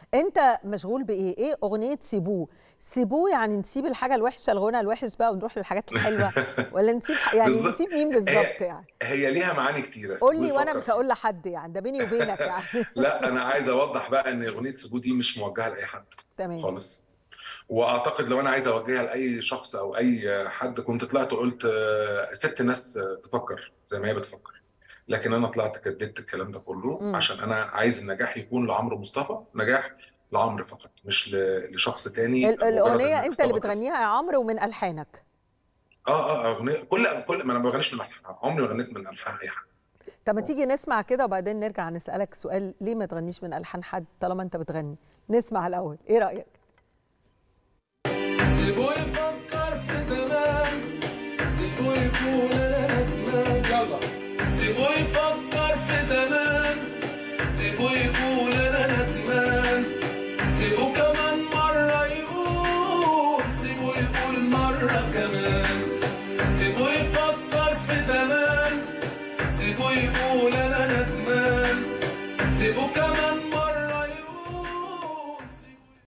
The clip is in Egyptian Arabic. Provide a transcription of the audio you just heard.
انت مشغول بايه ايه اغنيه سيبوه سيبوه يعني نسيب الحاجه الوحشه الغنى الوحش بقى ونروح للحاجات الحلوه ولا نسيب ح- يعني بالظبط. نسيب مين بالظبط يعني هي ليها معاني كتيره قول لي سيبوه وانا يفكر مش هقول لحد يعني ده بيني وبينك يعني لا انا عايز اوضح بقى ان اغنيه سيبوه دي مش موجهه لاي حد تمام خالص واعتقد لو انا عايز اوجهها لاي شخص او اي حد كنت طلعت وقلت آه، سبت الناس آه، تفكر زي ما هي بتفكر لكن انا طلعت كدبت الكلام ده كله مم. عشان انا عايز النجاح يكون لعمرو مصطفى نجاح لعمرو فقط مش ل- لشخص تاني ال- مجرد الاغنيه انك انت اللي تطبق اسم. بتغنيها يا عمرو ومن الحانك اه اه اغنيه كل كل ما انا ما بغنيش من الحان عمري ما غنيت من الحان اي حد طب ما تيجي نسمع كده وبعدين نرجع نسالك سؤال ليه ما تغنيش من الحان حد طالما انت بتغني نسمع الاول ايه رايك